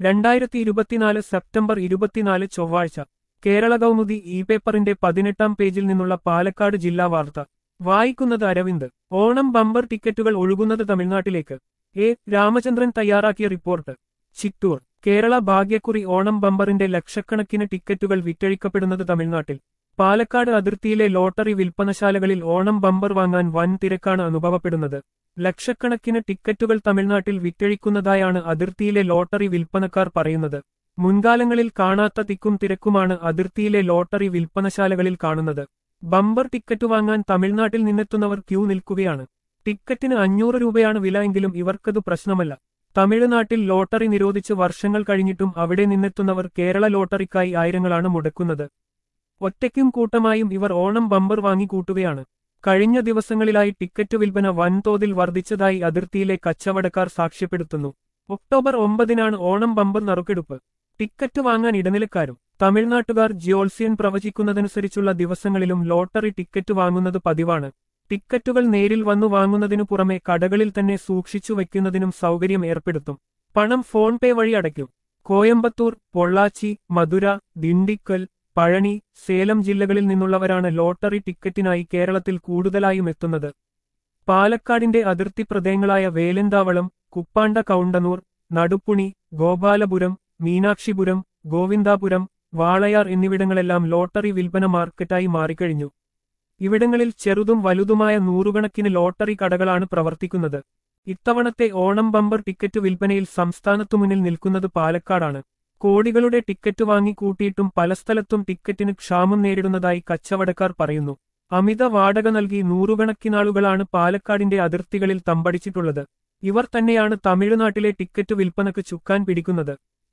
രണ്ടായിരത്തി ഇരുപത്തിനാല് സെപ്റ്റംബർ ഇരുപത്തിനാല് ചൊവ്വാഴ്ച കേരള കൗമുദി ഇ പേപ്പറിന്റെ പതിനെട്ടാം പേജിൽ നിന്നുള്ള പാലക്കാട് ജില്ലാ വാർത്ത വായിക്കുന്നത് അരവിന്ദ് ഓണം ബമ്പർ ടിക്കറ്റുകൾ ഒഴുകുന്നത് തമിഴ്നാട്ടിലേക്ക് എ രാമചന്ദ്രൻ തയ്യാറാക്കിയ റിപ്പോർട്ട് ചിറ്റൂർ കേരള ഭാഗ്യക്കുറി ഓണം ബമ്പറിന്റെ ലക്ഷക്കണക്കിന് ടിക്കറ്റുകൾ വിറ്റഴിക്കപ്പെടുന്നത് തമിഴ്നാട്ടിൽ പാലക്കാട് അതിർത്തിയിലെ ലോട്ടറി വിൽപ്പനശാലകളിൽ ഓണം ബമ്പർ വാങ്ങാൻ വൻ തിരക്കാണ് അനുഭവപ്പെടുന്നത് ലക്ഷക്കണക്കിന് ടിക്കറ്റുകൾ തമിഴ്നാട്ടിൽ വിറ്റഴിക്കുന്നതായാണ് അതിർത്തിയിലെ ലോട്ടറി വിൽപ്പനക്കാർ പറയുന്നത് മുൻകാലങ്ങളിൽ കാണാത്ത തിക്കും തിരക്കുമാണ് അതിർത്തിയിലെ ലോട്ടറി വിൽപ്പനശാലകളിൽ കാണുന്നത് ബമ്പർ ടിക്കറ്റ് വാങ്ങാൻ തമിഴ്നാട്ടിൽ നിന്നെത്തുന്നവർ ക്യൂ നിൽക്കുകയാണ് ടിക്കറ്റിന് അഞ്ഞൂറ് രൂപയാണ് വില എങ്കിലും ഇവർക്കത് പ്രശ്നമല്ല തമിഴ്നാട്ടിൽ ലോട്ടറി നിരോധിച്ച് വർഷങ്ങൾ കഴിഞ്ഞിട്ടും അവിടെ നിന്നെത്തുന്നവർ കേരള ലോട്ടറിക്കായി ആയിരങ്ങളാണ് മുടക്കുന്നത് ഒറ്റയ്ക്കും കൂട്ടമായും ഇവർ ഓണം ബമ്പർ വാങ്ങി കൂട്ടുകയാണ് കഴിഞ്ഞ ദിവസങ്ങളിലായി ടിക്കറ്റ് വിൽപ്പന വൻതോതിൽ വർദ്ധിച്ചതായി അതിർത്തിയിലെ കച്ചവടക്കാർ സാക്ഷ്യപ്പെടുത്തുന്നു ഒക്ടോബർ ഒമ്പതിനാണ് ഓണം ബമ്പർ നറുക്കെടുപ്പ് ടിക്കറ്റ് വാങ്ങാൻ ഇടനിലക്കാരും തമിഴ്നാട്ടുകാർ ജ്യോത്സ്യൻ പ്രവചിക്കുന്നതനുസരിച്ചുള്ള ദിവസങ്ങളിലും ലോട്ടറി ടിക്കറ്റ് വാങ്ങുന്നത് പതിവാണ് ടിക്കറ്റുകൾ നേരിൽ വന്നു വാങ്ങുന്നതിനു പുറമെ കടകളിൽ തന്നെ സൂക്ഷിച്ചു വയ്ക്കുന്നതിനും സൗകര്യം ഏർപ്പെടുത്തും പണം ഫോൺ പേ വഴി അടയ്ക്കും കോയമ്പത്തൂർ പൊള്ളാച്ചി മധുര ദിണ്ടിക്കൽ പഴനി സേലം ജില്ലകളിൽ നിന്നുള്ളവരാണ് ലോട്ടറി ടിക്കറ്റിനായി കേരളത്തിൽ കൂടുതലായും എത്തുന്നത് പാലക്കാടിന്റെ അതിർത്തി പ്രദേശങ്ങളായ വേലന്താവളം കുപ്പാണ്ട കൗണ്ടനൂർ നടുപ്പുണി ഗോപാലപുരം മീനാക്ഷിപുരം ഗോവിന്ദാപുരം വാളയാർ എന്നിവിടങ്ങളെല്ലാം ലോട്ടറി വിൽപ്പന മാർക്കറ്റായി മാറിക്കഴിഞ്ഞു ഇവിടങ്ങളിൽ ചെറുതും വലുതുമായ നൂറുകണക്കിന് ലോട്ടറി കടകളാണ് പ്രവർത്തിക്കുന്നത് ഇത്തവണത്തെ ഓണം ബമ്പർ ടിക്കറ്റ് വിൽപ്പനയിൽ സംസ്ഥാനത്തു മുന്നിൽ നിൽക്കുന്നത് പാലക്കാടാണ് കോടികളുടെ ടിക്കറ്റ് വാങ്ങിക്കൂട്ടിയിട്ടും പല സ്ഥലത്തും ടിക്കറ്റിന് ക്ഷാമം നേരിടുന്നതായി കച്ചവടക്കാർ പറയുന്നു അമിത വാടക നൽകി നൂറുകണക്കിനാളുകളാണ് പാലക്കാടിന്റെ അതിർത്തികളിൽ തമ്പടിച്ചിട്ടുള്ളത് ഇവർ തന്നെയാണ് തമിഴ്നാട്ടിലെ ടിക്കറ്റ് വിൽപ്പനക്ക് ചുക്കാൻ പിടിക്കുന്നത്